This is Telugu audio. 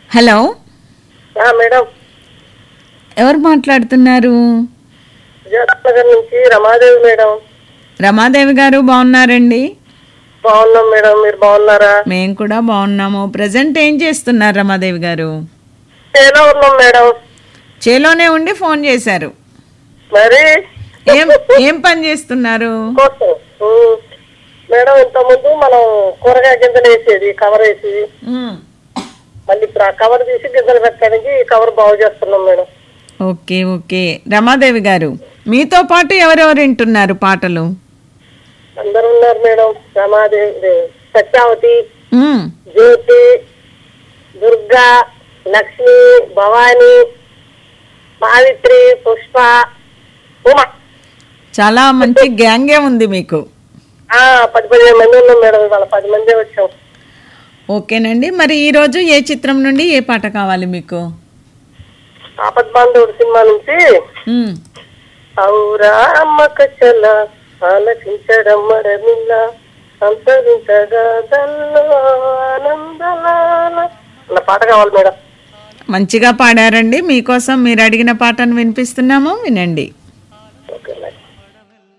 హలో ఆ, మేడం ఎవరు మాట్లాడుతున్నారు విజయనగర్ నుంచి రమాదేవి మేడం రమాదేవి గారు బాగున్నారండి బాగున్నాం మేడం మీరు బాగున్నారా మేము కూడా బాగున్నాము ప్రజెంట్ ఏం చేస్తున్నారు రమాదేవి గారు ఎలా ఉన్నాం మేడం చేలోనే ఉండి ఫోన్ చేశారు మరి ఏం ఏం పని చేస్తున్నారు కోసం ఉమ్. మేడం ఇంత ముందు మనం కూరగాయ గింజలు వేసేది కవర్ వేసి ఉమ్, మళ్ళీ ఇప్పుడు ఆ కవర్ తీసి గింజలు పెట్టడానికి ఈ కవర్ బాగు చేస్తున్నాం మేడం ఓకే ఓకే రమాదేవి గారు మీతో పాటు ఎవరెవరు వింటున్నారు పాటలు అందరు ఉన్నారు మేడం రమాదేవి సత్యావతి ఉమ్, జ్యోతి దుర్గా లక్ష్మి భవాని సావిత్రి పుష్ప ఉమా చాలా మంచి గ్యాంగే ఉంది మీకు ఆ, పది పదిహేను మంది ఉన్నాం మేడం ఇవాళ పది మంది వచ్చాం ఓకేనండి మరి ఈరోజు ఏ చిత్రం నుండి ఏ పాట కావాలి మీకు ఆపద్ బాంధవుడు సినిమా నుంచి ఉమ్, ఔరా అమ్మక చల ఆలకించడం మరమిల్ల సంతరించగా దల్లో ఆనందలాల అన్న పాట కావాలి మేడం మంచిగా పాడారండి మీకోసం మీరు అడిగిన పాటను వినిపిస్తున్నాము వినండి